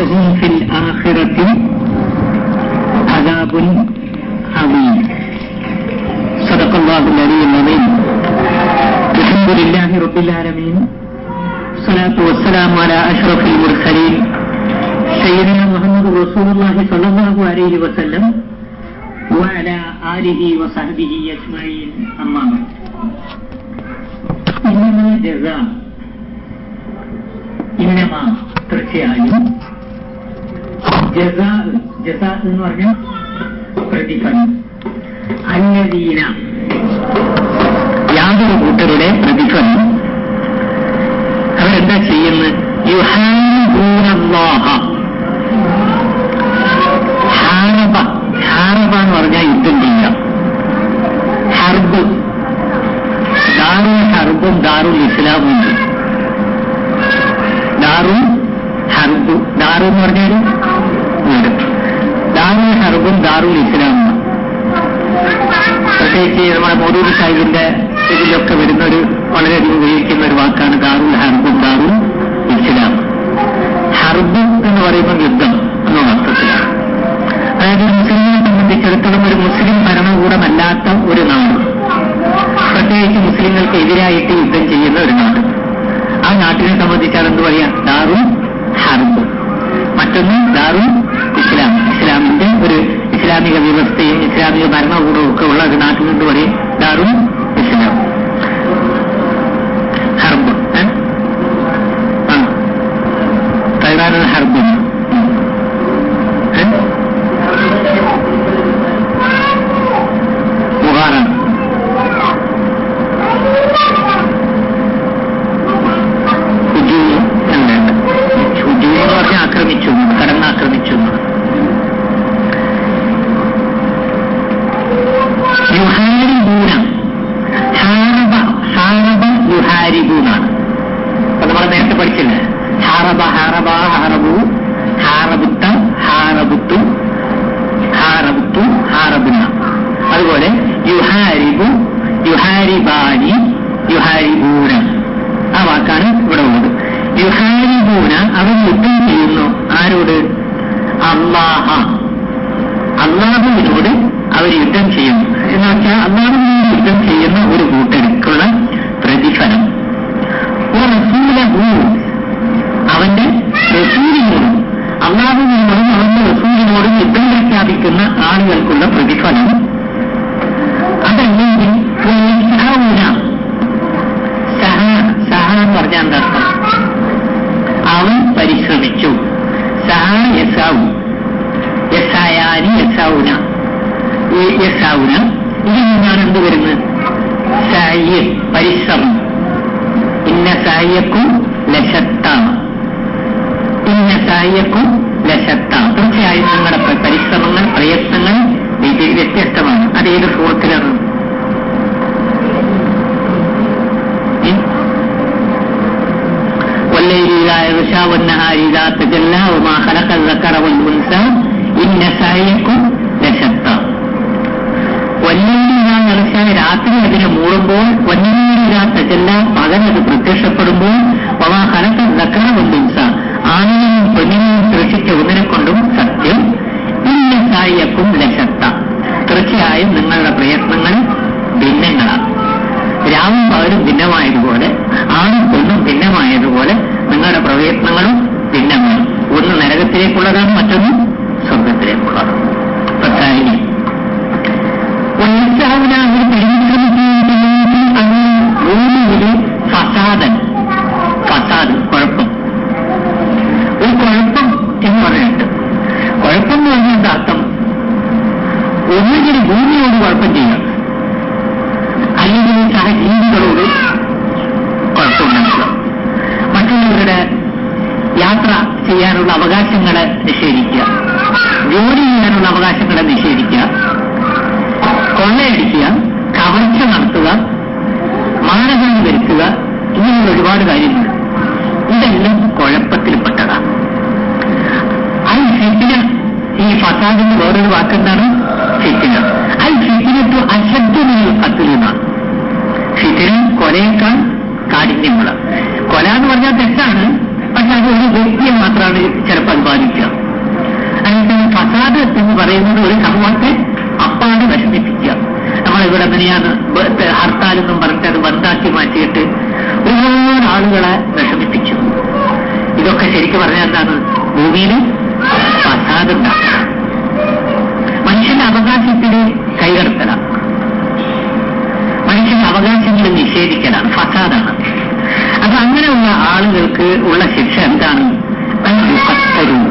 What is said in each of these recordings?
ولهم في الآخرة عذاب عظيم صدق الله العلي العظيم الحمد لله رب العالمين الصلاة والسلام على أشرف المرسلين سيدنا محمد رسول الله صلى الله عليه وسلم وعلى آله وصحبه أجمعين أما بعد إنما جزاء إنما തീർച്ചയായും ജസാ ജസാ എന്ന് പറഞ്ഞാൽ പ്രതിഫലം അന്യദീന യാതൊരു കൂട്ടരുടെ പ്രതിഫലം അവരെന്താ ചെയ്യുന്നത് യുഹാനല്ലാഹ ഹാരബ ഹാരബ എന്ന് പറഞ്ഞാൽ യുദ്ധം ചെയ്യാം ഹർബ് ദാറുൽ ഹർബും ദാറുൽ ഇസ്ലാമും ഉണ്ട് ദാറുൽ ഹർബ് ദാറു എന്ന് പറഞ്ഞാൽ വീട് ദാറുൽ ഹർബും ദാറുൽ ഇസ്ലാമും പ്രത്യേകിച്ച് നമ്മുടെ മോദൂദ് സാഹിബിന്റെ ഇതിലൊക്കെ വരുന്ന ഒരു വളരെയധികം ഉപയോഗിക്കുന്ന ഒരു വാക്കാണ് ദാറുൽ ഹർബും ദാറുൽ ഇസ്ലാം ഹർബ് എന്ന് പറയുമ്പോൾ യുദ്ധം എന്നുള്ള അർത്ഥത്തിലാണ് അതായത് മുസ്ലിമിനെ സംബന്ധിച്ചിടത്തോളം ഒരു മുസ്ലിം ഭരണകൂടമല്ലാത്ത ഒരു നാട് പ്രത്യേകിച്ച് മുസ്ലിങ്ങൾക്ക് എതിരായിട്ട് യുദ്ധം ചെയ്യുന്ന ഒരു നാട് ആ നാട്ടിനെ സംബന്ധിച്ചാൽ എന്ത് പറയാം ദാറുൽ ഹർബ് മറ്റൊന്ന് ദാറുൽ ഇസ്ലാം ഇസ്ലാമിന്റെ ഒരു ഇസ്ലാമിക വ്യവസ്ഥയും ഇസ്ലാമിക ഭരണകൂടവും ഒക്കെ ഉള്ള ഒരു നാട്ടിൽ നിന്ന് പറയും ദാറുൽ ഇസ്ലാം ഹർബ് ഏ? ആ തൈവാനുള്ള ഹർബ് ഏ? മുഹാറാണ് ഹുജൂ എന്നല്ല ഹുജൂ എന്ന് പറഞ്ഞാൽ ആക്രമിച്ചു കടന്നാക്രമിച്ചു എന്നാണ്. യുഹാരിബൂന ഹാരബ ഹാരബ യുഹാരിബൂനാണ് അപ്പൊ നമ്മൾ നേരത്തെ പഠിച്ചില്ലേ ഹാറബ ഹാറബ ഹാറബു ഹാറബുത്ത ഹാറബുത്തു ഹാറബുത്തു ഹാറബുന്ന അതുപോലെ യുഹാരിബു യുഹാരിബാനി യുഹാരിബൂന ആ വാക്കാണ് ഇവിടെ ഉള്ളത് യുഹാരിബൂന അവർ യുദ്ധം ചെയ്യുന്നു ആരോട് അള്ളാഹ അള്ളാഹുവിനോട് അവർ യുദ്ധം ചെയ്യുന്നു എന്ന് വെച്ചാൽ അള്ളാഹുവിനോട് യുദ്ധം ചെയ്യുന്ന ഒരു കൂട്ടർക്കുള്ള പ്രതിഫലം ഓ റസൂലഹു അവന്റെ റസൂലിനോടും അള്ളാഹുവിനോടും അവന്റെ റസൂലിനോടും യുദ്ധം പ്രഖ്യാപിക്കുന്ന ആളുകൾക്കുള്ള പ്രതിഫലം അതല്ലെങ്കിൽ സഹൗന സഹ സഹ എന്ന് പറഞ്ഞാൽ എന്താ അർത്ഥം അവൻ പരിശ്രമിച്ചു സഹ യസാവു യസായാനി യസാവുന ഈ യസാവുന ഇതിൽ നിന്നാണ് എന്ത് വരുന്നത് സായി പരിശ്രമം ഇന്ന സായക്കും ലശത്ത ഇന്ന സായക്കും ലശത്ത തീർച്ചയായും നിങ്ങളുടെ പ- പരിശ്രമങ്ങൾ പ്രയത്നങ്ങൾ ഇത് വ്യത്യസ്തമാണ് അത് ഏത് സുഹൃത്തിലാണ് والليل إذا يغشى والنهار إذا تجلى وما خلق الذكر والأنثى إن سعيكم لشتى വല്ലിയിലാ രാത്രി അതിനെ മൂടുമ്പോൾ വന്യീരാ തജല്ല പകൽ അത് പ്രത്യക്ഷപ്പെടുമ്പോൾ വവാ ഹനക്ക ദക്കറ കൊണ്ടുംസ ആണിനെയും പെണ്ണിനെയും സൃഷ്ടിച്ച ഒന്നിനെ കൊണ്ടും സത്യം ഇന്ന സായക്കും ലശത്ത തീർച്ചയായും നിങ്ങളുടെ പ്രയത്നങ്ങൾ ഭിന്നങ്ങളാണ് രാവും പകലും ഭിന്നമായതുപോലെ ആണും പെണ്ണും ഭിന്നമായതുപോലെ നിങ്ങളുടെ പ്രയത്നങ്ങളും ഭിന്നമാണ് ഒന്ന് നരകത്തിലേക്കുള്ളതാണ് മറ്റൊന്ന് സ്വർഗത്തിലേക്കുള്ളതാണ് പ്രധാനി വയസ്സാവുന്ന അവർ പരിശ്രമിക്കുകയും അങ്ങ് ഭൂമിയിൽ ഫസാദൻ ഫസാദ് കുഴപ്പം ഒരു കുഴപ്പം എന്ന് പറഞ്ഞിട്ട് കുഴപ്പം എന്ന് പറഞ്ഞാൽ എന്താ അർത്ഥം ഒന്നുകിൽ ഭൂമിയോട് കുഴപ്പം ചെയ്യാം അല്ലെങ്കിൽ സഹജീവികളോട് കുഴപ്പമുണ്ടാക്കുക മറ്റുള്ളവരുടെ യാത്ര ചെയ്യാനുള്ള അവകാശങ്ങളെ നിഷേധിക്കുക ജോലി ചെയ്യാനുള്ള അവകാശങ്ങളെ നിഷേധിക്കുക കൊള്ളയടിക്കുക കവർച്ച നടത്തുക മാനദണ്ഡം വരുത്തുക ഇങ്ങനെയുള്ള ഒരുപാട് കാര്യങ്ങൾ ഇതെല്ലാം കുഴപ്പത്തിൽപ്പെട്ടതാണ് അൽ ഫിത്തിന ഈ ഫസാദിന്റെ വേറൊരു വാക്കെന്താണ് ഫിത്തിന അൽ ഫിത്തിന ടു അശബ്ദമായ കത്തിലെന്നാണ് ഫിത്തിന കൊലയേക്കാൾ കാഠിന്യമുള്ള കൊല എന്ന് പറഞ്ഞാൽ തെറ്റാണ് പക്ഷെ അത് ഒരു വ്യക്തിയെ മാത്രമാണ് ചിലപ്പോൾ അത് ബാധിക്കുക അതേസമയം ഫസാദ് എന്ന് പറയുന്നത് ഒരു സമൂഹത്തെ അപ്പാട് നശിപ്പിക്കുക നമ്മളിവിടെ എങ്ങനെയാണ് ഹർത്താലെന്നും പറഞ്ഞിട്ട് അത് ബന്ധാക്കി മാറ്റിയിട്ട് ഒരുപാട് ആളുകളെ വിഷമിപ്പിച്ചു ഇതൊക്കെ ശരിക്കും പറഞ്ഞാൽ എന്താണ് ഭൂമിയിൽ ഫസാദ് ഉണ്ടാക്കുക മനുഷ്യന്റെ അവകാശത്തിന് കൈകടത്തലാണ് മനുഷ്യന്റെ അവകാശങ്ങൾ നിഷേധിക്കലാണ് ഫസാദാണ് അപ്പൊ അങ്ങനെയുള്ള ആളുകൾക്ക് ഉള്ള ശിക്ഷ എന്താണ് യുക്കത്തരു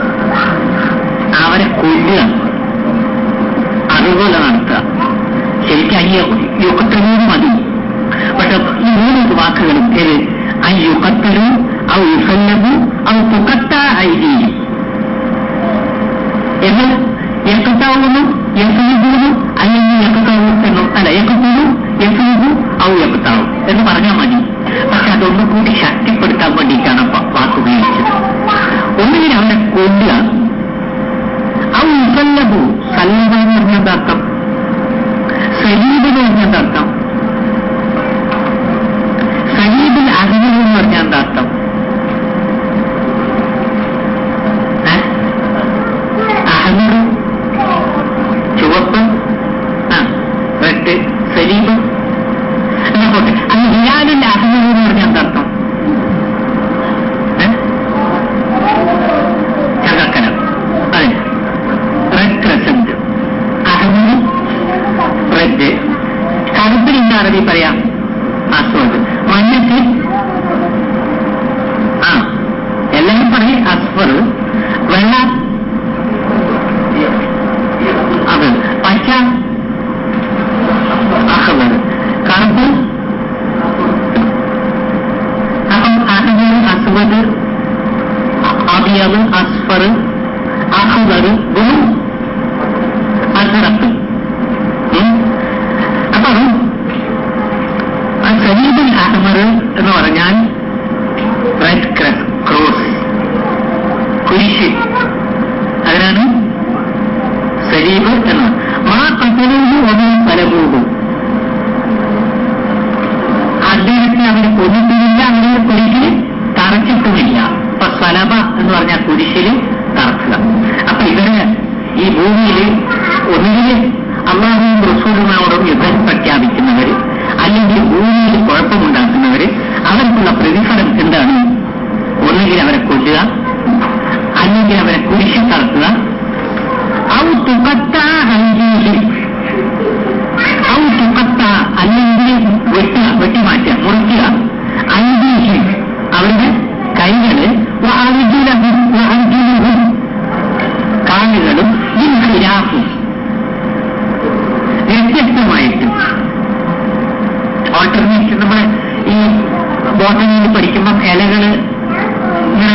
അവരെ കൊല്ലുക അതുപോലെ നടത്തുക ശരിക്കും അയ്യ യുക്കത്തരൂന്ന് മതി പക്ഷെ ഈ മൂന്ന് വാക്കുകളും ഏത് ഐ യുക്കത്തരു ഔ യുസല്ലബു ഔ തുക്കത്ത ഐതി എന്ന് യക്കത്താവുന്നു യസീബുന്നു അല്ലെങ്കിൽ യക്കത്താവു എന്നും അല്ല യക്കത്തുന്നു യസീബു ഔ യക്കത്താവും എന്ന് പറഞ്ഞാൽ മതി പക്ഷെ അതൊന്നും കൂടി ശക്തിപ്പെടുത്താൻ വേണ്ടിയിട്ടാണ് വാക്ക് ഉപയോഗിച്ചത് ഒന്നുകിൽ അവനെ കൊല്ലുക ഔ യുസല്ലബു സല്ലബ എന്ന് പറഞ്ഞ അർത്ഥം സലീബ് എന്ന് പറഞ്ഞ അർത്ഥം സലീബിൽ അഹമ്മദ് എന്ന് പറഞ്ഞ എന്താ അർത്ഥം അഹമ്മദ് ചുവപ്പ് ആ റെഡ് സലീബ് എന്നാ പോട്ടെ അത് ഹിലാലിൽ അഹമ്മദ് എന്ന് പറഞ്ഞ എന്താ അർത്ഥം ചകക്കലം അതെ റെഡ് ക്രസന്റ് അഹമ്മദ് റെഡ് കറുപ്പിൽ എന്താ അറബി പറയാം അസ്വദ് മഞ്ഞക്ക് ആ എല്ലാവരും പറയും അസ്ഫർ വെള്ള അത് പച്ച അഹ്മർ കറുപ്പ് അപ്പം അഹ്മർ അസ്വദ് അബിയത് അസ്ഫർ അഹ്മർ ഗുരു അസറത്ത് അപ്പം സലീബുൽ അഹ്മർ എന്ന് പറഞ്ഞാൽ റെഡ് ക്രോസ് കുരിശ് അതിനാണ് സലീബ് എന്ന് മാ കത്തലൂഹു ഒന്നും പലപോകും അദ്ദേഹത്തെ അവർ കൊന്നിട്ടുമില്ല അവരെ കുരിശിൽ തറച്ചിട്ടുമില്ല അപ്പൊ സലബ എന്ന് പറഞ്ഞാൽ കുരിശിൽ തറക്കുക അപ്പൊ ഇവര് ഈ ഭൂമിയിൽ ഒന്നുകിൽ അള്ളാഹുവും റസൂലുമായോടും യുദ്ധം പ്രഖ്യാപിക്കുന്നവര് അല്ലെങ്കിൽ ഭൂമിയിൽ കുഴപ്പമുണ്ടാക്കുന്നവര് അവർക്കുള്ള പ്രതിഫലം എന്താണ് ഒന്നുകിൽ അവരെ കൊല്ലുക അല്ലെങ്കിൽ അവരെ കുരിശിൽ തറക്കുക ഔ തുകത്ത അഞ്ചീഹി ഔ തുകത്ത അല്ലെങ്കിൽ വെട്ടുക വെട്ടിമാറ്റുക മുറിക്കുക അഞ്ചീഹി അവരുടെ കൈകള് അർജുലഹും അർജുലഹും കാലുകളും ഇൻഹിരാഫും വ്യത്യസ്തമായിട്ട് ഓൾട്ടർനേറ്റ് നമ്മൾ ഈ ബോട്ടണിയിൽ പഠിക്കുമ്പം ഇലകള് ഇങ്ങനെ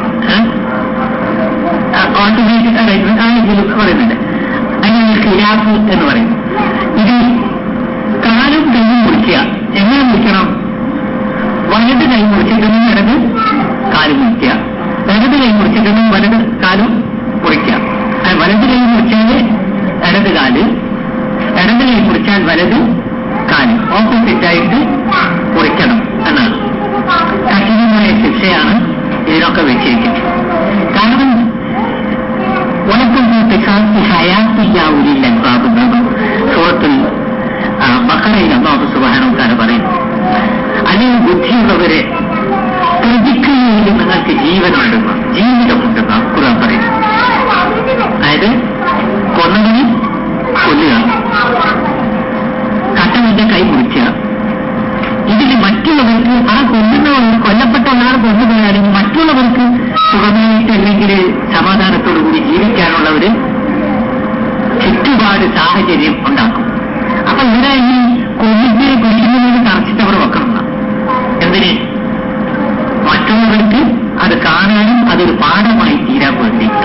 ഓൾട്ടർനേറ്റ് അറേഞ്ച്മെന്റ് ആ ഇതിൽ പറയുന്നുണ്ട് അതിനാണ് ഖിലാഫ് എന്ന് പറയും ഇത് കാലും കൈയും മുറിക്കുക എങ്ങനെ മുറിക്കണം വലത് കൈ മുറിച്ചിട്ടുണ്ടെങ്കിൽ ഇടത് കാല് മുറിക്കുക ഇടത് കൈ മുറിച്ചിട്ടുണ്ടെങ്കിൽ വലത് കാലും മുറിക്കുക അത് വലത് കൈ മുറിച്ചാൽ ഇടത് കാല് ഇടത് കൈ മുറിച്ചാൽ വലത് കാല് ഓപ്പോസിറ്റ് ആയിട്ട് മുറിക്കണം എന്നാണ് കഠിനമായ ശിക്ഷയാണ് ഇതിനൊക്കെ വെച്ചിരിക്കുന്നത് കാരണം ولكم في قصاص حياة يا أولي الألباب സൂറത്തിൽ ബക്കറയിൽ അള്ളാഹു സുബാനോ താര പറയും അല്ലെങ്കിൽ ബുദ്ധിയുള്ളവരെ പ്രതിക്രിയയിൽ നിങ്ങൾക്ക് ജീവനുണ്ടെന്ന് ജീവിതമുണ്ടെന്ന് ഖുർആൻ പറയും അതായത് കൊന്നവനെ കൊല്ലുക കട്ടവന്റെ കൈ മുറിക്കുക ഇതിൽ മറ്റുള്ളവർക്ക് ആ കൊല്ലുന്നവർ കൊല്ലപ്പെട്ട ഒരാൾ കൊണ്ടുപോയാലും മറ്റുള്ളവർക്ക് സുഖമായിട്ട് അല്ലെങ്കിൽ സമാധാനത്തോടു കൂടി ജീവിക്കാനുള്ളവര് ചുറ്റുപാട് സാഹചര്യം ഉണ്ടാക്കും അപ്പൊ ഇവിടെ ഈ കൊല്ലിട്ട് കുടിക്കുന്നതിന് തറച്ചിട്ടവർ വെക്കണം എന്തിന് മറ്റുള്ളവർക്ക് അത് കാണാനും അതൊരു പാഠമായി തീരാൻ വേണ്ടിയിട്ട്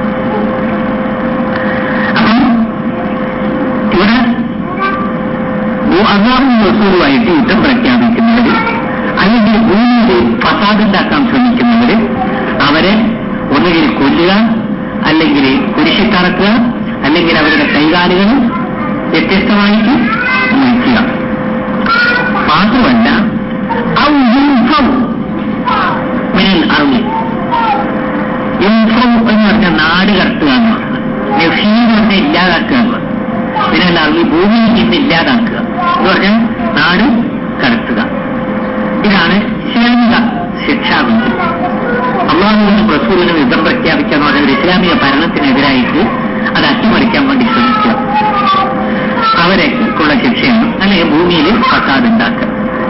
അപ്പം ഇവിടെ അള്ളാഹും റസൂലുമായിട്ട് യുദ്ധം പ്രഖ്യാപിക്കുന്നവര് അല്ലെങ്കിൽ ഭൂമിയിൽ ഫസാദുണ്ടാക്കാൻ ശ്രമിക്കുന്നവര് അവരെ ഒന്നുകിൽ കൊല്ലുക അല്ലെങ്കിൽ കുരിശി തറക്കുക അല്ലെങ്കിൽ അവരുടെ കൈകാലുകൾ വ്യത്യസ്തമായിട്ട് മുറിക്കുക മാത്രമല്ല ഔ യുൻഫൗ മിനൽ അർളി അറബി ഭൂമിയിൽ നിന്ന് ഇല്ലാതാക്കുക എന്ന് പറഞ്ഞാൽ നാട് കടത്തുക ഇതാണ് ഇസ്ലാമിക ശിക്ഷാവിധി അള്ളാഹുവിനും റസൂലിനും യുദ്ധം പ്രഖ്യാപിക്കുക എന്ന് പറഞ്ഞ ഒരു ഇസ്ലാമിക ഭരണത്തിനെതിരായിട്ട് അത് അട്ടിമറിക്കാൻ വേണ്ടി ശ്രമിക്കുക അവരെക്കുള്ള ശിക്ഷയാണ് അല്ലെങ്കിൽ ഭൂമിയിൽ ഫസാദ് ഉണ്ടാക്കുക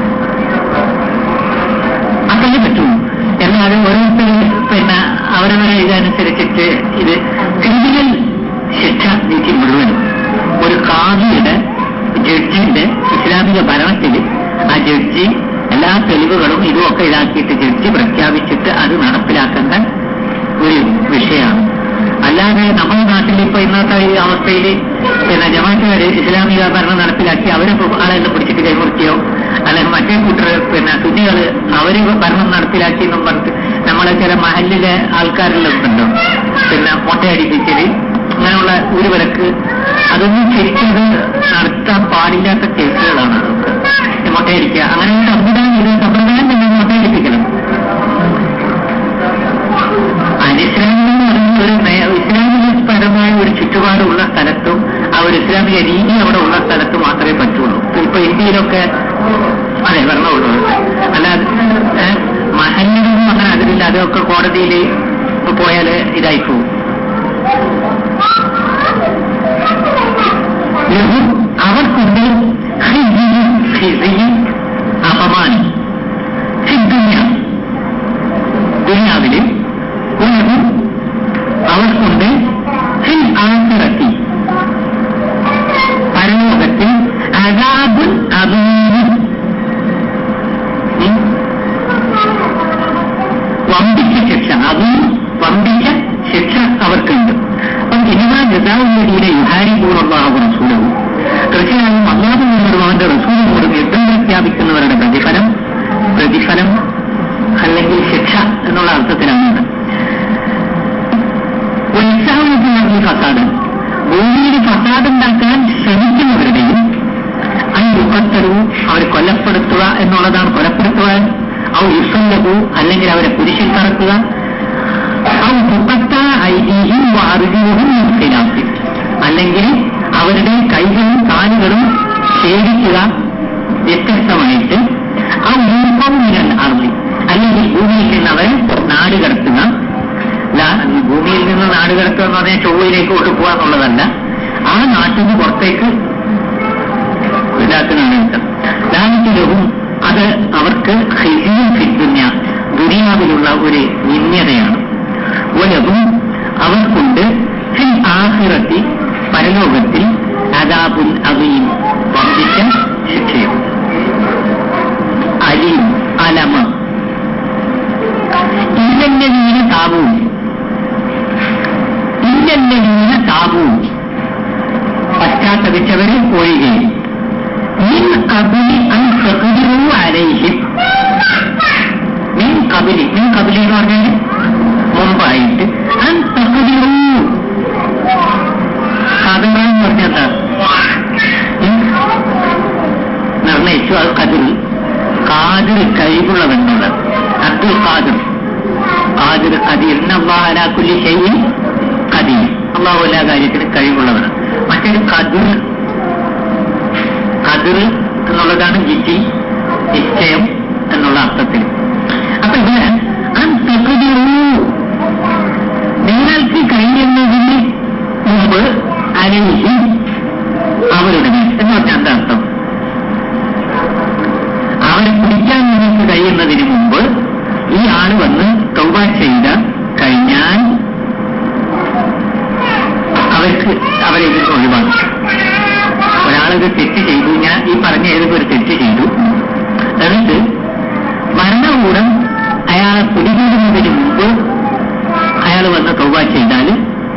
അതല്ലേ പറ്റൂ എന്നാലും ഓരോരുത്തർ പിന്നെ അവരവരെ ഇതനുസരിച്ചിട്ട് ഇത് ക്രിമിനൽ ശിക്ഷ നീതി മുഴുവനും ഒരു കാവിയുടെ ജഡ്ജിന്റെ ഇസ്ലാമിക ഭരണത്തിൽ ആ ജഡ്ജി എല്ലാ തെളിവുകളും ഇതുമൊക്കെ ഇതാക്കിയിട്ട് ജഡ്ജി പ്രഖ്യാപിച്ചിട്ട് അത് നടപ്പിലാക്കേണ്ട ഒരു വിഷയമാണ് അല്ലാതെ നമ്മുടെ നാട്ടിൽ ഇപ്പൊ ഇന്നത്തെ ഈ അവസ്ഥയിൽ പിന്നെ ജമാഅത്തുകാര് ഇസ്ലാമിക ഭരണം നടപ്പിലാക്കി അവരെ ആളെല്ലാം പിടിച്ചിട്ട് കൈമുറിക്കുകയോ അല്ലെങ്കിൽ മറ്റേ കൂട്ടർ പിന്നെ സുന്നികള് അവര് ഭരണം നടപ്പിലാക്കി എന്നും പറഞ്ഞിട്ട് നമ്മളെ ചില മഹലിലെ ആൾക്കാരെല്ലാം ഉണ്ടല്ലോ പിന്നെ മൊട്ടയടിപ്പിക്കല് അങ്ങനെയുള്ള ഒരു വിലക്ക് അതൊന്നും ശരിക്കും അത് നടത്താൻ പാടില്ലാത്ത കേസുകളാണ് അതൊക്കെ ഈ മൊട്ടയടിക്കുക അങ്ങനെ ഒരു സംവിധാനം ഇത് സമ്പ്രദായം തന്നെ മൊട്ടയടിപ്പിക്കണം അനിസ്ലാമിക എന്ന് പറയുന്നത് ഒരു നയ- ഇസ്ലാമികപരമായ ഒരു ചുറ്റുപാടുള്ള സ്ഥലത്തും ആ ഒരു ഇസ്ലാമിക രീതി അവിടെ ഉള്ള സ്ഥലത്ത് മാത്രമേ പറ്റുള്ളൂ ഇപ്പൊ ഇന്ത്യയിലൊക്കെ അതെ ഭരണമുള്ളൂ അല്ലാതെ ഏഹ്, മഹല്ലിനൊന്നും അങ്ങനെ അതിലില്ല അതൊക്കെ കോടതിയിൽ പോയാൽ ഇതായി പോകും ലഹും അവർക്കുണ്ട് ഖിസിയും ഖിസിയും അപമാനം സിദ്ധുന്യ ദുനിയാവില് ഉലകും അവർക്കുണ്ട് ഫിൽ ആഖിറത്തി പരലോകത്തിൽ അദാബുൻ അദീം ഉം. വമ്പിച്ച ശിക്ഷ അതും വമ്പിച്ച ശിക്ഷ അവർക്കുണ്ട് അപ്പം ഇനിമാ ജസാവുള്ളതിയുടെ യുഹാരിപൂർവ്വമാകും റസൂലവും തീർച്ചയായും അള്ളാഹുവിനോടും അവന്റെ റസൂലിനോടും യുദ്ധം പ്രഖ്യാപിക്കുന്നവരുടെ പ്രതിഫലം പ്രതിഫലം അല്ലെങ്കിൽ ശിക്ഷ എന്നുള്ള അർത്ഥത്തിലാണ് ഇത്. ഉത്സാഹത്തിന് ഫസാദ് ഭൂമിയിൽ ഫസാദ് ഉണ്ടാക്കാൻ ശ്രമിക്കുന്നവരുടെയും അത് യുക്കത്തരവും അവരെ കൊല്ലപ്പെടുത്തുക എന്നുള്ളതാണ് കൊലപ്പെടുത്തുക ഔ യുസല്ലബു അല്ലെങ്കിൽ അവരെ കുരിശിൽ കറക്കുക ഔ തുക്കത്ത ഐതിഹ്യം അറിവുകളും മനസ്സിലാക്കി അല്ലെങ്കിൽ അവരുടെ കൈകളും കാലുകളും ഛേദിക്കുക വ്യത്യസ്തമായിട്ട് ആ മൂപ്പമിനൽ അറിവ് അല്ലെങ്കിൽ ഭൂമിയിൽ നിന്ന് അവരെ നാട് കടത്തുക ലാ- ഭൂമിയിൽ നിന്ന് നാട് കടത്തുക എന്ന് പറഞ്ഞാൽ ചൊവ്വയിലേക്ക് കൊണ്ടുപോകുക എന്നുള്ളതല്ല ആ നാട്ടിൽ നിന്ന് പുറത്തേക്ക് ഇതാക്കുന്നതാണ് അർത്ഥം ലാലിക്കലവും അത് അവർക്ക് ഹിസിയും ഫിദ്ദുന്യ ദുനിയാവിലുള്ള ഒരു നിന്യതയാണ് ഒലവും അവർക്കുണ്ട് ഫിൽ ആഹിറത്തി പരലോകത്തിൽ അദാബുൽ അവയും വമ്പിച്ച ശിക്ഷയും അലിയും അലമ ഇല്ലല്ലീന താപവും ഇല്ലല്ലീന താപവും പശ്ചാത്തപിച്ചവരെ ഒഴികെ മിൻ കബിലി അൻ തഖ്ദിറു അലൈഹിം മിൻ കബിലി മിൻ കബിലി എന്ന് പറഞ്ഞാൽ മുമ്പായിട്ട് അൻ തഖ്ദിറു കബിറ എന്ന് പറഞ്ഞാൽ എന്താ ഉം? നിർണയിച്ചു അത് കതിർ കാതിർ കഴിവുള്ളവെന്നുള്ളത് അബ്ദുൽ ഖാദിർ ഖാദിർ ഖദീർ അള്ളാഹുലി ചെയ്യും ഖദീർ അള്ളാഹു എല്ലാ കാര്യത്തിനും കഴിവുള്ളവർ മറ്റൊരു ഖദിർ ഖദിർ എന്നുള്ളതാണ് വിധി നിശ്ചയം എന്നുള്ള അർത്ഥത്തിൽ അപ്പൊ ഇവിടെ അൻ തഖ്ദിറു നിങ്ങൾക്ക് കഴിയുന്നതിന് മുമ്പ് അലൈഹി അവരുടെ മേൽ എന്ന് പറഞ്ഞാൽ എന്താ അർത്ഥം അവരെ പിടിക്കാൻ നിങ്ങൾക്ക് കഴിയുന്നതിന് മുമ്പ് ഈ ആള് വന്ന് തൗബ ചെയ്ത കഴിഞ്ഞാൽ അവർക്ക് അവരെ ഇതിൽ ഒഴിവാക്കും ഒരാളിത് തെറ്റ് ചെയ്തു ഞാൻ ഈ പറഞ്ഞ ഏതൊക്കെ ഒരു തെറ്റ് ചെയ്തു എന്നിട്ട് ഭരണകൂടം അയാളെ പിടികൂടുന്നതിന് മുമ്പ് അയാൾ വന്ന് തൗബ ചെയ്താൽ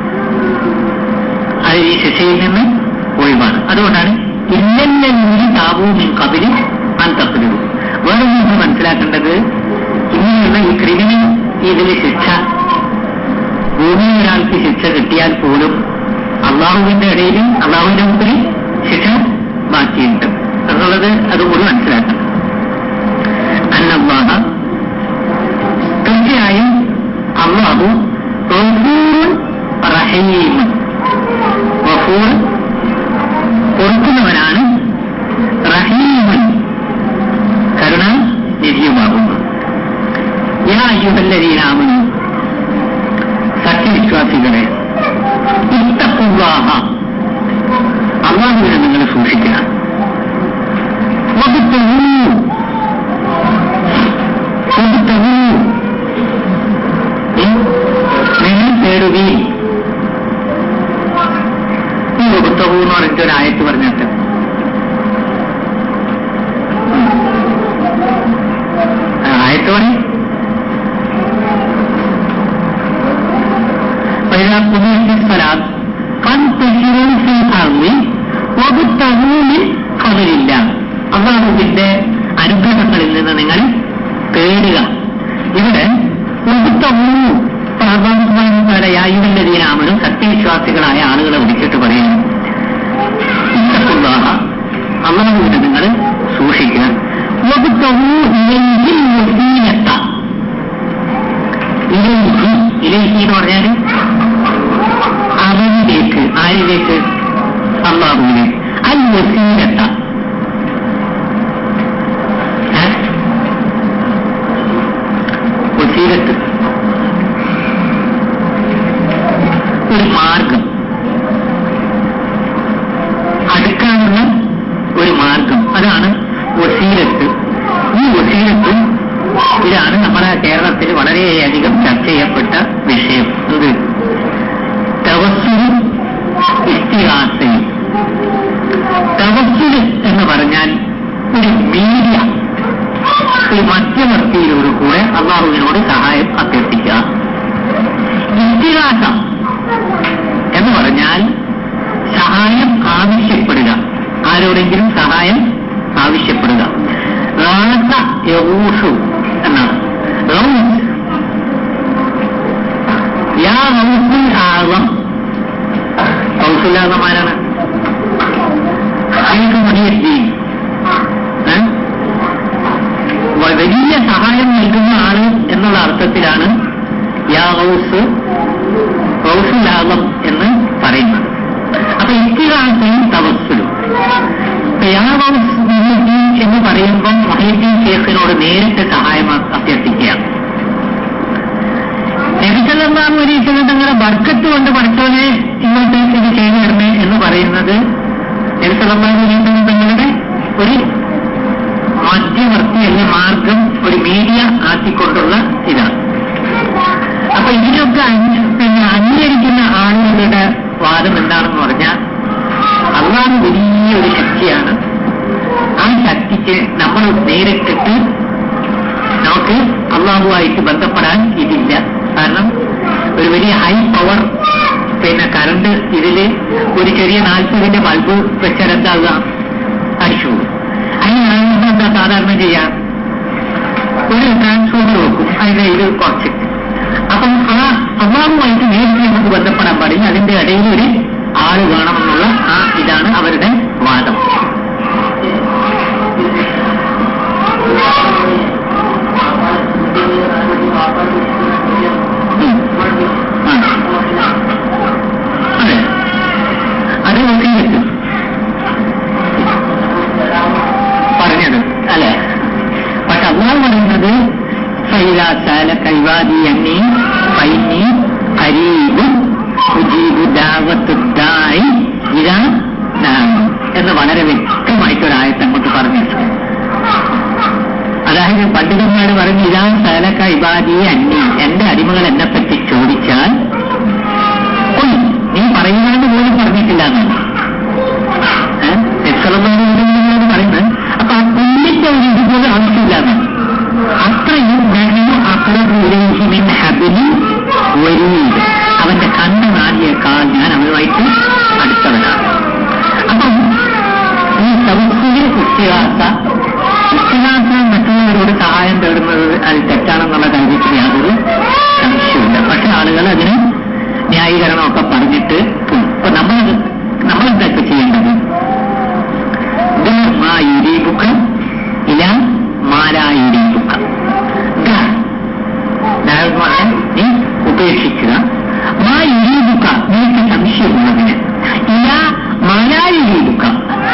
അത് ഈ ശിക്ഷയിൽ നിന്ന് ഒഴിവാണ് അതുകൊണ്ടാണ് ഇല്ലെന്നൂരി താപവും കബിലും അന്തപ്പെടും വേറെ നമ്മൾ മനസ്സിലാക്കേണ്ടത് ഇങ്ങനെയുള്ള ഈ ക്രിമിനൽ ഇതിലെ ശിക്ഷ ഭൂമിയിൽ ഒരാൾക്ക് ശിക്ഷ കിട്ടിയാൽ പോലും അള്ളാഹുവിന്റെ ഇടയിൽ അള്ളാഹുവിന്റെ മുമ്പിൽ ശിക്ഷ ബാക്കിയുണ്ട് എന്നുള്ളത് അതുകൂടി മനസ്സിലാക്കണം അന്നല്ലാഹ തീർച്ചയായും അള്ളാഹു ഗഫൂറുൻ റഹീമുൻ ഗഫൂർ പൊറുക്കുന്നവനാണ് റഹീമൻ കരുണ നിധിയുമാകുന്നു യാ അയ്യുഹല്ലരീനാമനു സത്യവിശ്വാസികളെ ഇത്തപ്പുവാഹ അള്ളാഹുവിനെ നിങ്ങൾ സൂക്ഷിക്കുക വകുത്തവൂ വകുത്തവൂ നിങ്ങൾ തേടുകയും ഈ വകുത്തവൂ എന്ന് പറഞ്ഞിട്ട് ഒരു ആയത്ത് പറഞ്ഞിട്ട് ആ, ആയത്ത് പറയും فإذا قضيت الصلاة فانتشروا في الأرض وابتغوا من فضل الله അള്ളാഹുവിന്റെ അനുഗ്രഹങ്ങളിൽ നിന്ന് നിങ്ങൾ തേടുക ഇവിടെ യായുവല്ലതീനാമനും സത്യവിശ്വാസികളായ ആളുകളെ വിളിച്ചിട്ട് പറയുന്നു ഇത്തക്കുള്ളാഹ അള്ളാഹുവിനെ നിങ്ങൾ സൂക്ഷിക്കുക വകുത്തവൂ ഇല്ലെങ്കിൽ വസീലത്ത ഇലൈഹി ഇലൈഹി എന്ന് പറഞ്ഞാല് അവനിലേക്ക് ആരിലേക്ക് അള്ളാഹുവിലേക്ക് അൽ വസീലത്ത ഏ? വസീലത്ത് ഒരു മാർഗം അടുക്കാനുള്ള ഒരു മാർഗം അതാണ് വസീലത്ത് ഈ വസീലത്ത് ഇതാണ് നമ്മുടെ കേരളത്തിൽ വളരെയധികം ചർച്ച ചെയ്യപ്പെട്ട വിഷയം ഇത് തവസ്സുലും ഇസ്തിഹാസയും തവസ്സുല് എന്ന് പറഞ്ഞാൽ ഒരു മീഡിയ ഒരു മധ്യവർത്തിയിലൂടെ കൂടെ അള്ളാഹുവിനോട് സഹായം അഭ്യർത്ഥിക്കുക ഇസ്തിഹാസം എന്ന് പറഞ്ഞാൽ സഹായം ആവശ്യപ്പെടുക ആരോടെങ്കിലും സഹായം ആവശ്യപ്പെടുക റാസ യഹൂഷു എന്നാണ് റൗസ് യാ റൗസുൽ ആളം റൗസുല്ലാതമാരാണ് അയാൾക്ക് മടിയെത്തി വലിയ സഹായം നൽകുന്ന ആള് എന്നുള്ള അർത്ഥത്തിലാണ് യാ റൗസ് റൗസുലാകം എന്ന് പറയുന്നത് അപ്പൊ ഇത്തിഹാസയും തവസ്സുലും യാ റൗസ് മുഹീദ്ദീൻ എന്ന് പറയുമ്പം മൊഹീദ്ദീൻ ഷേഖിനോട് നേരിട്ട് സഹായം അഭ്യർത്ഥിക്കുകയാണ് നബിസല്ലാഹു അലൈഹി തങ്ങളുടെ ബർക്കത്ത് കൊണ്ട് പഠിച്ചവനെ ഇങ്ങോട്ടേക്ക് ഇത് ചെയ്തു തരണേ എന്ന് പറയുന്നത് നബിസല്ലാഹു അലൈഹി തങ്ങളുടെ ഒരു മധ്യവർത്തി അല്ലെങ്കിൽ മാർഗം ഒരു മീഡിയ ആക്കിക്കൊണ്ടുള്ള ഇതാണ് അപ്പൊ ഇതിനൊക്കെ അന്യ- പിന്നെ അംഗീകരിക്കുന്ന ആളുകളുടെ വാദം എന്താണെന്ന് പറഞ്ഞാൽ അള്ളാഹ് വലിയൊരു ശക്തിയാണ് ആ ശക്തിക്ക് നമ്മൾ നേരിട്ടിട്ട് നമുക്ക് അള്ളാഹുവായിട്ട് ബന്ധപ്പെടാൻ ഇതില്ല കാരണം ഒരു വലിയ ഹൈ പവർ പിന്നെ കറണ്ട് ഇതില് ഒരു ചെറിയ നാൽപ്പതിന്റെ ബൾബ് വെച്ചാൽ എന്താകുക അടിച്ചു അതിനാണ് നമ്മൾ എന്താ സാധാരണ ചെയ്യാം ഒരു ട്രാൻസ്ഫോമർ വെക്കും അതിന്റെ ഇത് കുറച്ച് അപ്പം ആ അള്ളാഹുമായിട്ട് നേരിട്ട് നമുക്ക് ബന്ധപ്പെടാൻ പാടില്ല അതിന്റെ ഇടയിൽ ഒരു ആള് വേണമെന്നുള്ള ആ ഇതാണ് അവരുടെ വാദം ഉം. ആ. അതെ അത് വസീലത്ത് പറഞ്ഞത് അല്ലെ പക്ഷെ അള്ളാഹ് പറയുന്നത് ഫൈലാ സാലക ഇബാദി അന്നി ഫൈനി ഖരീബ് ഉജീബു ദഅവത്തു ദാഇ ഇദാ ദഅൻ എന്ന് വളരെ വ്യക്തമായിട്ട് ഒരു ആയത്ത് അങ്ങോട്ട് പറഞ്ഞു അതായത് പണ്ഡിതന്മാർ പറഞ്ഞു ഇതാ സാലക ഇബാദി അന്നി എന്റെ അടിമകൾ എന്നെ പറ്റി ചോദിച്ചാൽ "ഖുൽ", നീ പറയുന്നത് പോലും പറഞ്ഞിട്ടില്ല എന്നാണ് എക്സലമാനോട് പറയുന്നത് അപ്പൊ ആ കുഞ്ഞിന്റെ ഒരു ഇതുപോലെ ആവശ്യമില്ലാന്ന് അത്രയും നഹ്നു അഖറബു ഇലൈഹി മിൻ ഹബ്ലി വരീദ് അവന്റെ കണ്ണ നാടിയേക്കാൾ ഞാൻ അവനുമായിട്ട് അടുത്തവനാണ് അപ്പം ഈ തവസ്സുലിൽ ഇസ്തിഹാസ ഇസ്തിഹാസ മറ്റുള്ളവരോട് സഹായം തേടുന്നത് അത് തെറ്റാണെന്നുള്ള കാര്യത്തിൽ യാതൊരു സംശയമില്ല പക്ഷെ ആളുകൾ അതിന് ന്യായീകരണമൊക്കെ പറഞ്ഞിട്ട് ഉം. അപ്പൊ നമ്മൾ നമ്മളെന്തൊക്കെ ചെയ്യേണ്ടത് മാ യുരീബുക്ക ഇല മാലാ യുരീബുക്ക നീ ഉപേക്ഷിക്കുക മാ യുരീബുക്ക നിനക്ക് സംശയമുള്ളതിന് ഇല മാലാ യുരീബുക്ക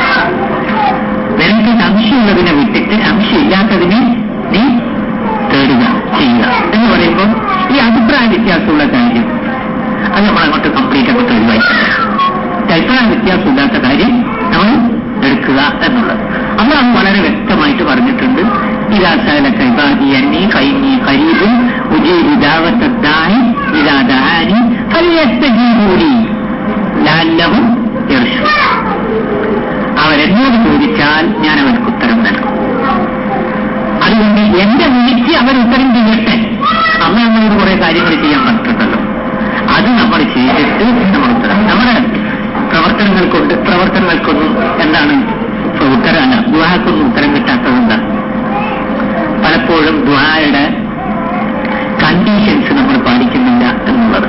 അടുക്കുക എന്നുള്ളത് അള്ളാഹു വളരെ വ്യക്തമായിട്ട് പറഞ്ഞിട്ടുണ്ട് ഇതാ സകല കൈബാദി അന്നി കൈനി കരീബും ഉജീബു ദാവത്തദ്ദായി ഇതാ ദാനി ഫലിയസ്തജീബൂലി ലാല്ലവും യർഷു അവരെന്നോട് ചോദിച്ചാൽ ഞാൻ അവർക്ക് ഉത്തരം നൽകും അതുകൊണ്ട് എന്റെ വിളിക്ക് അവർ ഉത്തരം ചെയ്യട്ടെ അന്ന് നമ്മളോട് കുറെ കാര്യങ്ങൾ ചെയ്യാൻ പറഞ്ഞിട്ടുണ്ടല്ലോ അത് നമ്മൾ ചെയ്തിട്ട് നമ്മൾ ഉത്തരം നമ്മുടെ പ്രവർത്തനങ്ങൾ കൊണ്ട് പ്രവർത്തനങ്ങൾക്കൊന്നും എന്താണ് ഇപ്പൊ ഉത്തരമല്ല ദുഹാക്കൊന്നും ഉത്തരം കിട്ടാത്തത് എന്താണ് പലപ്പോഴും ദുഹായുടെ കണ്ടീഷൻസ് നമ്മൾ പാലിക്കുന്നില്ല എന്നുള്ളത്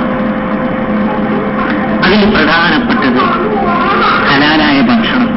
അതിൽ പ്രധാനപ്പെട്ടത് ഹലാലായ ഭക്ഷണം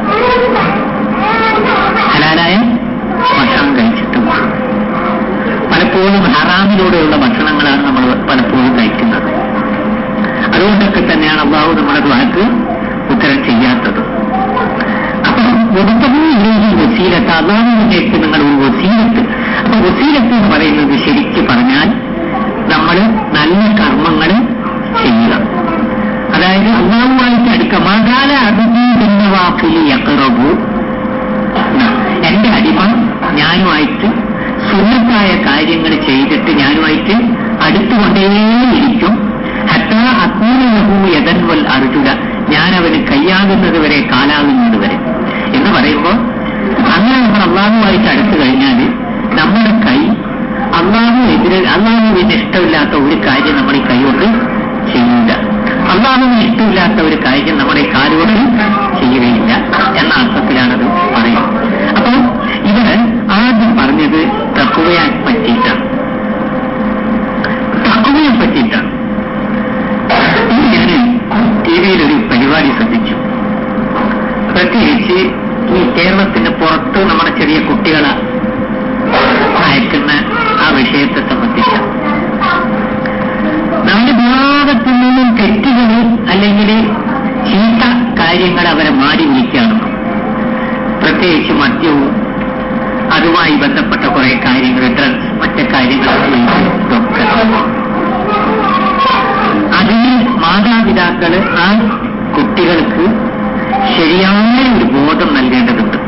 ഹലാലായ ഭക്ഷണം കഴിച്ചിട്ടും പലപ്പോഴും ഹറാമിലൂടെയുള്ള ഭക്ഷണങ്ങളാണ് നമ്മൾ പലപ്പോഴും കഴിക്കുന്നത് അതുകൊണ്ടൊക്കെ തന്നെയാണ് അള്ളാഹു നമ്മുടെ ദ്വാക്ക് ഉത്തരം ചെയ്യാത്തത് അപ്പൊ ഒടുക്കമേ ഇല്ലെങ്കിൽ വസീലത്ത് അള്ളാഹുവിലേക്ക് നിങ്ങൾ ഒരു വസീലത്ത് അപ്പൊ വസീലത്ത് എന്ന് പറയുന്നത് ശരിക്ക് പറഞ്ഞാൽ നമ്മൾ നല്ല കർമ്മങ്ങൾ ചെയ്യുക അതായത് അള്ളാഹുമായിട്ട് അടുക്കുക മകാല അതിഥി യക്കറബു എന്റെ അടിമ ഞാനുമായിട്ട് സുന്നത്തായ കാര്യങ്ങൾ ചെയ്തിട്ട് ഞാനുമായിട്ട് അടുത്തുകൊണ്ടേയിരിക്കും ഹത്താ അക്കൂലഹു യദൻവൽ അർജുന ഞാൻ അവന് കയ്യാകുന്നത് വരെ കാലാകുന്നത് വരെ എന്ന് പറയുമ്പോൾ അങ്ങനെ നമ്മൾ അള്ളാഹുമായിട്ട് അടുത്തു കഴിഞ്ഞാൽ നമ്മുടെ കൈ അള്ളാഹു എതിരെ അള്ളാഹുവിന് ഇഷ്ടമില്ലാത്ത ഒരു കാര്യം നമ്മൾ ഈ കൈകൊണ്ട് ചെയ്യില്ല അള്ളാഹുവിന് ഇഷ്ടമില്ലാത്ത ഒരു കാര്യം നമ്മുടെ ഈ കാലുകൊണ്ട് ചെയ്യുകയില്ല എന്ന അർത്ഥത്തിലാണത് പറയുന്നത് അപ്പോൾ ഇവിടെ ആദ്യം പറഞ്ഞത് തക്കുവയെ പറ്റിയിട്ടാണ് തക്കുവയെ പറ്റിയിട്ടാണ് ഇത് ഞാൻ ടി വിയിൽ ഒരു പരിപാടി ശ്രദ്ധിച്ചു പ്രത്യേകിച്ച് ഈ കേരളത്തിന് പുറത്ത് നമ്മുടെ ചെറിയ കുട്ടികളെ അയക്കുന്ന ആ വിഷയത്തെ സംബന്ധിച്ച നമ്മുടെ ഭാഗത്തു നിന്നും തെറ്റുകൾ അല്ലെങ്കിൽ ചീത്ത കാര്യങ്ങൾ അവരെ മാറി വിളിക്കുകയാണ് പ്രത്യേകിച്ച് മദ്യവും അതുമായി ബന്ധപ്പെട്ട കുറെ കാര്യങ്ങൾ ഡ്രഗ്സ് മറ്റു കാര്യങ്ങൾ ഇതൊക്കെ അതിന് മാതാപിതാക്കള് ആ കുട്ടികൾക്ക് ശരിയായ ഒരു ബോധം നൽകേണ്ടതുണ്ട്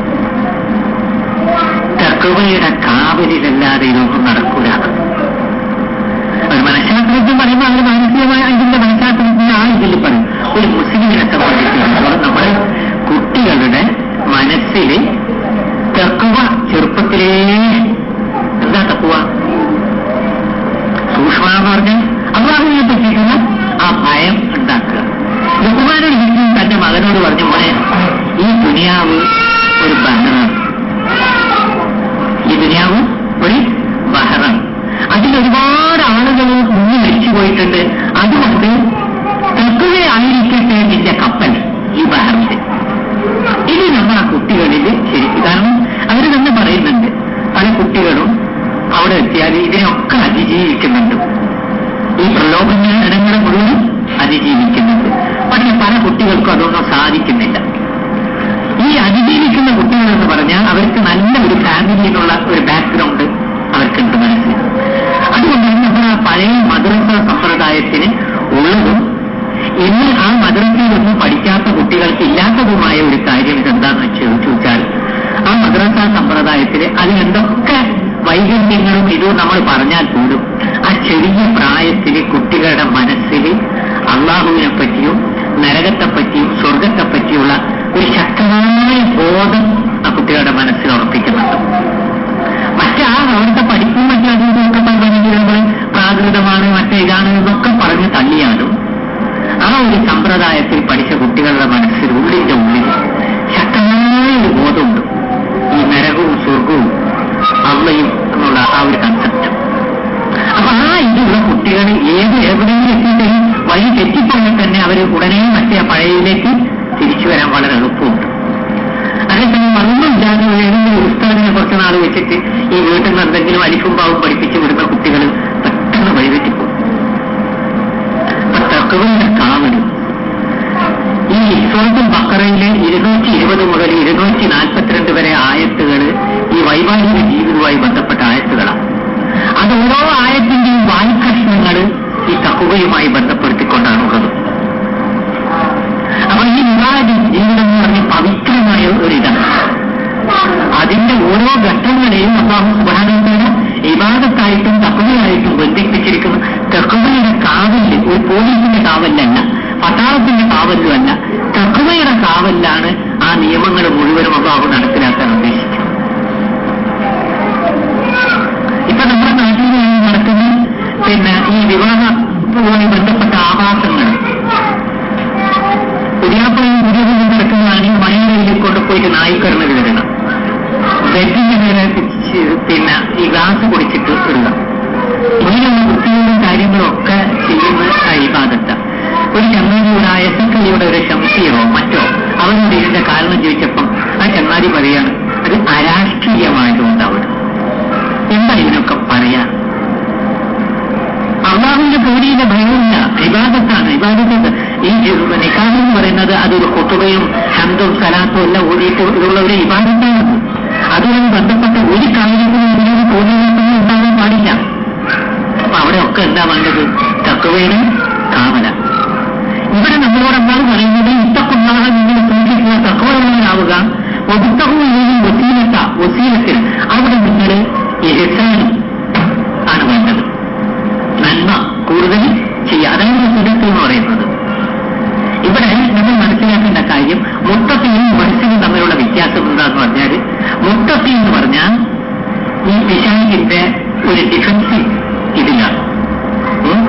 തക്കവയുടെ കാവലിലല്ലാതെ ഇതൊന്നും നടക്കൂല ഒരു മനഃശാസ്ത്രജ്ഞൻ പറയുമ്പോൾ അവർ മാനസികമായ ഇതിന്റെ മനഃശാസ്ത്രജ്ഞൻ ആ ഇതിൽ പറയും ഒരു മുസ്ലിമിനെ സംബന്ധിച്ചിടത്തോളം നമ്മൾ കുട്ടികളുടെ മനസ്സിൽ തക്കുവ ചെറുപ്പത്തിലേ എന്താ തക്കുവ സൂക്ഷ്മ എന്ന് പറഞ്ഞാൽ അള്ളാഹുവിനെ പറ്റിയിട്ടുള്ള ആ ഭയം ഉണ്ടാക്കുക ലുക്കുമാനോട് ഹിന്ദു തന്റെ മകനോട് പറഞ്ഞു മോനെ ഈ ദുനിയാവ് ഒരു ബഹറാണ് ഈ ദുനിയാവ് ഒരു ബഹറാണ് അതിൽ ഒരുപാട് ആളുകൾ മുന്നിൽ മരിച്ചു പോയിട്ടുണ്ട് അതുകൊണ്ട് തെക്കുകയായിരിക്കട്ടെ നിന്റെ കപ്പൽ ഈ ബഹറിന്റെ ഇനി നമ്മൾ ആ കുട്ടികളിൽ ശരിക്കും കാരണം അവർ തന്നെ പറയുന്നുണ്ട് പല കുട്ടികളും അവിടെ എത്തിയാൽ ഇതിനൊക്കെ അതിജീവിക്കുന്നുണ്ട് ഈ പ്രലോഭനങ്ങളെ മുഴുവൻ അതിജീവിക്കുന്നുണ്ട് പക്ഷെ പല കുട്ടികൾക്കും അതൊന്നും സാധിക്കുന്നില്ല ഈ അതിജീവിക്കുന്ന കുട്ടികൾ എന്ന് പറഞ്ഞാൽ അവർക്ക് നല്ല ഒരു ഫാമിലി എന്നുള്ള ഒരു ബാക്ക്ഗ്രൗണ്ട് അവർക്കുണ്ട് മനസ്സിൽ അതുകൊണ്ടാണ് നമ്മൾ ആ പഴയ മദ്രസ സമ്പ്രദായത്തിന് ഉള്ളതും ഇന്ന് ആ മദ്രസയിലൊന്നും പഠിക്കാത്ത കുട്ടികൾക്ക് ഇല്ലാത്തതുമായ ഒരു കാര്യം ഇതെന്താന്ന് വെച്ച് ചോദിച്ചാൽ ആ മദ്രസ സമ്പ്രദായത്തിൽ അതിലെന്തൊക്കെ വൈകല്യങ്ങളും ഇതും നമ്മൾ പറഞ്ഞാൽ പോലും ആ ചെറിയ പ്രായത്തിൽ കുട്ടികളുടെ മനസ്സിൽ അള്ളാഹുവിനെ പറ്റിയും നരകത്തെ പറ്റിയും സ്വർഗത്തെ പറ്റിയുള്ള ഒരു ശക്തമായ ബോധം ആ കുട്ടികളുടെ മനസ്സിൽ ഉറപ്പിക്കുന്നുണ്ട് മറ്റേ ആ അവിടുത്തെ പഠിപ്പും മറ്റേ അതും പറഞ്ഞെങ്കിൽ നമ്മൾ പ്രാകൃതമാണ് മറ്റേ ഇതാണ് എന്നൊക്കെ പറഞ്ഞ് തള്ളിയാലും ആ ഒരു സമ്പ്രദായത്തിൽ പഠിച്ച കുട്ടികളുടെ മനസ്സിൽ ഉള്ളിന്റെ ഉള്ളിൽ ശക്തമായ ഒരു ബോധമുണ്ട് ഈ നരകവും സ്വർഗവും അള്ളയും എന്നുള്ള ആ ഒരു കൺസെപ്റ്റ് അപ്പൊ ആ ഇതിലുള്ള കുട്ടികൾ ഏത് എവിടെയെങ്കിലും എത്തിയിട്ട് വഴി തെറ്റിപ്പോയാൽ തന്നെ അവർ ഉടനെ മറ്റേ പഴയയിലേക്ക് തിരിച്ചു വരാൻ വളരെ എളുപ്പമുണ്ട് അതേസമയം ഒന്നുമില്ലാതെ ഏതെങ്കിലും ഉസ്താദിനെ കുറച്ച് നാൾ വെച്ചിട്ട് ഈ വീട്ടിൽ നിന്ന് എന്തെങ്കിലും അലിഫും പാവും പഠിപ്പിച്ച് വിടുന്ന കുട്ടികൾ പെട്ടെന്ന് വഴിതെറ്റിപ്പോകും തക്കവിന്റെ കാവലും ഈ ഇസ്വാത്തും ബക്കറയിലെ ഇരുന്നൂറ്റി ഇരുപത് മുതൽ ഇരുന്നൂറ്റി നാൽപ്പത്തിരണ്ട് വരെ ആയത്തുകൾ ഈ വൈവാഹിക ജീവിതവുമായി ബന്ധപ്പെട്ട ആയത്തുകളാണ് അത് ഓരോ ആയത്തിന്റെയും വാൽക്കഷ്ണങ്ങൾ ഈ തക്കുവയുമായി ബന്ധപ്പെടുത്തിക്കൊണ്ടാണുള്ളത് അപ്പൊ ഈ വിവാഹ ജീവിതം എന്ന് പറഞ്ഞ പവിത്രമായ ഒരിതാണ് തന്നെയാണ് ആ നിയമങ്ങൾ മുഴുവനും അള്ളാഹു നടപ്പിലാക്കാൻ ഉദ്ദേശിച്ചത് ഇപ്പൊ നമ്മുടെ നാട്ടിൽ നടക്കുന്ന പിന്നെ ഈ വിവാഹവുമായി ബന്ധപ്പെട്ട ആവാസങ്ങൾ പുതിയാപ്പുറയും പുതിയതും നടക്കുന്നതാണ് ഈ മലയാളിയിൽ കൊണ്ടുപോയിട്ട് നായിക്കറിന് കയറണം ബെഡിന്റെ നേരെ പിന്നെ ഈ ഗ്ലാസ് പൊടിച്ചിട്ട് ഇടുക ഇങ്ങനെയുള്ള വൃത്തികളും കാര്യങ്ങളും ഒക്കെ ചെയ്യുന്ന ഇബാദത്ത ഒരു ചങ്ങാതിയുടെ എസക്കലിയുടെ ഒരു ശംസിയോ മറ്റോ അവരോട് ഇതിന്റെ കാരണം ചോദിച്ചപ്പം ആ ചങ്ങാതി പറയാണ് അത് അരാഷ്ട്രീയമായതുകൊണ്ട് അവിടെ എന്താ ഇതിനൊക്കെ പറയാ അള്ളാഹുവിന്റെ പേടിയിലെ ഭയമില്ല ഇബാദത്താണ് ഇബാദത്ത് ഈ നിക്കാഹ് എന്ന് പറയുന്നത് അതൊരു കൊട്ടുകയും ഹന്തും സലാത്തും എല്ലാം ഓടിയിട്ട് ഉള്ള ഒരു ഇബാദത്താണത് അതുമായി ബന്ധപ്പെട്ട ഒരു കാര്യത്തിനും ഇതിനൊരു തോന്നിയൊന്നും ഉണ്ടാകാൻ പാടില്ല അപ്പൊ അവിടെയൊക്കെ എന്താ വേണ്ടത് തക്കുവേന് കാവല ഇവിടെ നമ്മളോട് എന്താണ് പറയുന്നത് ഇത്തക്കുണ്ടാക നിങ്ങൾ സൂക്ഷിക്കുക തക്കവയുള്ളവരാവുക ഒതുക്കവും ഇല്ലെങ്കിൽ വസീലത്ത വസീലത്തിൽ അവിടെ നിങ്ങൾ എഹസാനും ആണ് വേണ്ടത് നന്മ കൂടുതൽ ചെയ്യുക അതാണ് വസീലത്ത് എന്ന് പറയുന്നത് ഇവിടെ നമ്മൾ മനസ്സിലാക്കേണ്ട കാര്യം മുത്തത്തിയും മനസ്സിനും തമ്മിലുള്ള വ്യത്യാസം എന്താന്ന് പറഞ്ഞാൽ മുത്തത്തി എന്ന് പറഞ്ഞാൽ ഈ പിശാചിന്റെ ഒരു ഡിഫൻസീവ് ഇതിലാണ് ഉം?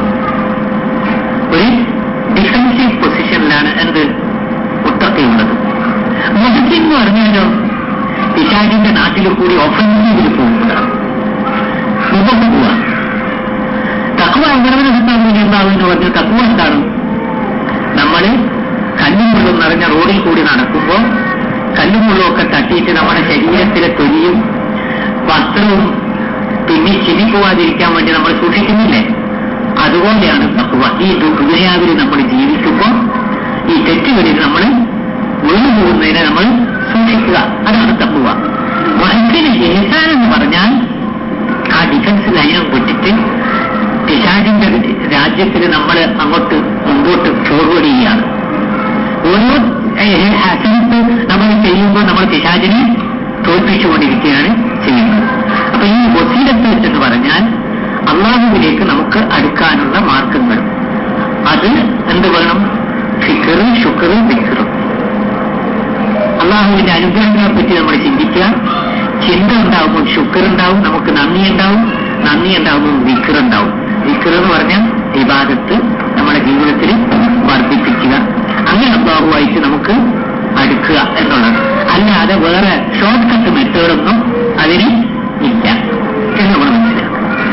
ഒരു ഡിഫൻസീവ് പൊസിഷനിലാണ് എന്ത് മുത്തത്തിയുള്ളത് മുഹസിൻ എന്ന് പറഞ്ഞാലോ പിശാചിന്റെ നാട്ടിൽ കൂടി ഒഫൻസീവിൽ പോകുന്നതാണ് മുഖത്ത് പോവാ തക്കുവ എങ്ങനെ കിട്ടാൻ എന്താവും എന്ന് പറഞ്ഞ തക്കുവ എന്താണ് നമ്മൾ കല്ലും മുള്ളും നിറഞ്ഞ റോഡിൽ കൂടി നടക്കുമ്പോൾ കല്ലും മുള്ളും ഒക്കെ തട്ടിയിട്ട് നമ്മുടെ ശരീരത്തിലെ തൊലിയും വസ്ത്രവും പിന്നെ ചിരിക്കുവാതിരിക്കാൻ വേണ്ടി നമ്മൾ സൂക്ഷിക്കുന്നില്ലേ അതുപോലെയാണ് തക്കുവ ഈ ദുനിയാവിൽ നമ്മൾ ജീവിക്കുമ്പോൾ ഈ തെറ്റുകളിൽ നമ്മൾ വീണു പോകുന്നതിനെ നമ്മൾ സൂക്ഷിക്കുക അതാണ് തക്കുവ മഹത്തിന് ജനിസാൻ എന്ന് പറഞ്ഞാൽ ആ ഡിഫൻസ് ലൈനം വിട്ടിട്ട് പിശാചിന്റെ രാജ്യത്തിൽ നമ്മൾ അങ്ങോട്ട് മുമ്പോട്ട് ഫോർവേഡ് ചെയ്യുകയാണ് ഓരോ ഹസനത്ത് നമ്മൾ ചെയ്യുമ്പോൾ നമ്മൾ പിശാചിനെ തോൽപ്പിച്ചുകൊണ്ടിരിക്കുകയാണ് ചെയ്യുന്നത് അപ്പൊ ഈ വസീലത്ത് എന്ന് പറഞ്ഞാൽ അള്ളാഹുവിലേക്ക് നമുക്ക് അടുക്കാനുള്ള മാർഗങ്ങൾ അത് എന്ത് വേണം ഫിക്കറും ശുക്കറും വിക്കറും അള്ളാഹുവിന്റെ അനുഗ്രഹങ്ങളെ പറ്റി നമ്മൾ ചിന്തിക്കുക ചിന്ത ഉണ്ടാവുമ്പോൾ ശുക്ർ ഉണ്ടാവും നമുക്ക് നന്ദി ഉണ്ടാവും നന്ദി ഉണ്ടാവുമ്പോൾ വിക്ർ ഉണ്ടാവും വിക്ർ എന്ന് പറഞ്ഞാൽ വിവാദത്ത് നമ്മുടെ ജീവിതത്തിൽ വർദ്ധിപ്പിക്കുക അങ്ങനെ അള്ളാഹുവായിട്ട് നമുക്ക് അടുക്കുക എന്നുള്ളത് അല്ലാതെ വേറെ ഷോർട്ട് കട്ട് മെത്തേഡൊന്നും അതിന് ഇല്ല എന്ന് നമ്മൾ മനസ്സിലാക്കുക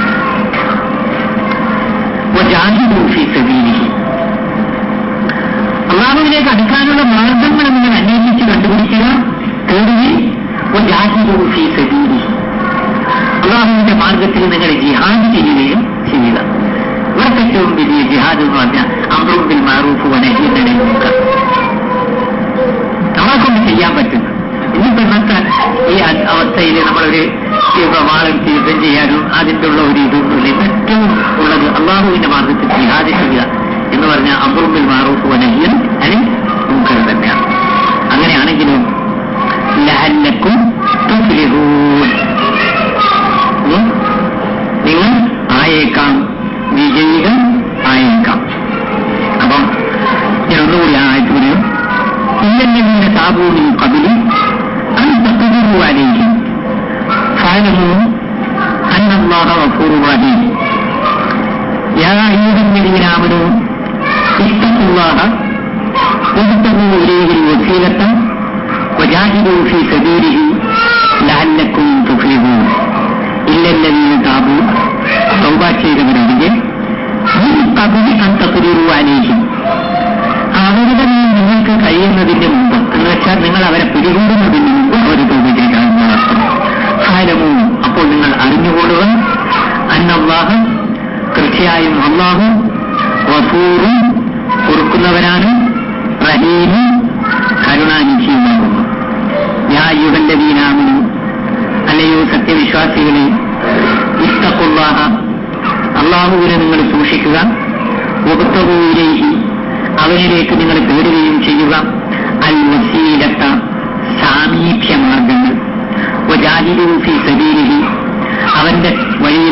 وجاهدوا في سبيله അള്ളാഹുവിലേക്ക് അടുക്കാനുള്ള മാർഗങ്ങൾ നിങ്ങൾ അന്വേഷിച്ച് കണ്ടുപിടിക്കുക തേടുകയും ഫീ സബീലിഹി അള്ളാഹുവിന്റെ മാർഗത്തിൽ നിങ്ങൾ ജിഹാദ് ചെയ്യുകയും ചെയ്യുക ഇവർക്ക് ഏറ്റവും വലിയ ജിഹാദ് എന്ന് പറഞ്ഞാൽ അമ്രുബിൽ മാറൂഫ് വനഹിയുടെ മുക്ക നമ്മളെ കൊണ്ട് ചെയ്യാൻ പറ്റും ഇന്നിപ്പോ ഇന്നത്തെ ഈ അ- അവസ്ഥയിൽ നമ്മളൊരു വാളെടുത്ത് യുദ്ധം ചെയ്യാനും അതിൻ്റെ ഉള്ള ഒരു ഇതൊന്നുമില്ല ഇന്ന് ഏറ്റവും ഉള്ളത് അള്ളാഹുവിന്റെ മാർഗത്തിൽ ജിഹാദ് ചെയ്യുക എന്ന് പറഞ്ഞാൽ അമ്രുബിൽ മാറൂഫ് വനഹിയൻ അതിന് മുക്കർ തന്നെയാണ് അങ്ങനെയാണെങ്കിലും ലഅല്ലക്കും തുഫ്ലിഹൂൻ ഉം? നിങ്ങൾ ആയേക്കാം വിജയികൾ ആയേക്കാം അപ്പം ഞാൻ ഒന്നുകൂടി ആ ആയത്ത് പറയും ഇല്ലെന്നീന താപൂമിൽ കബിലി അൻ തഖദിറു അലൈഹിം ഫഅലമു അന്ന അല്ലാഹ ഗഫൂറുർ റഹീം യാ അയ്യുഹല്ലദീന ആമനൂ ഇത്തഖുല്ലാഹ وابتغوا إليه الوسيلة وجاهدوا في سبيله لعلكم تفلحون إلا الذين تابوا توبة ചെയ്തവരൊഴികെ من قبل أن تقدروا عليهم അവരുടെ മേൽ നിങ്ങൾക്ക് കഴിയുന്നതിന്റെ മുമ്പ് എന്ന് വെച്ചാൽ നിങ്ങൾ അവരെ പിടികൂടുന്നതിന് മുമ്പ് അവർ തോപ ചെയ്താണെന്ന് അർത്ഥം ഫലമോ അപ്പോൾ നിങ്ങൾ അറിഞ്ഞുകൊള്ളുക അന്നല്ലാഹ് തീർച്ചയായും അള്ളാഹു വസൂറും പൊറുക്കുന്നവനാണ് റഹീമും കരുണാനിധിയുമാകുന്നു യാ യുഗല്ലവീനാമിനു അല്ലയോ സത്യവിശ്വാസികളെ ഇത്തക്കുള്ളാഹ അള്ളാഹുവിനെ നിങ്ങൾ സൂക്ഷിക്കുക ഉപത്തകൂയിലേക്ക് അവനിലേക്ക് നിങ്ങൾ തേടുകയും ചെയ്യുക അൽ വസീലത്ത സാമീപ്യ മാർഗങ്ങൾ വജാഹിദു ഫീ സബീലിഹി അവന്റെ വഴിയിൽ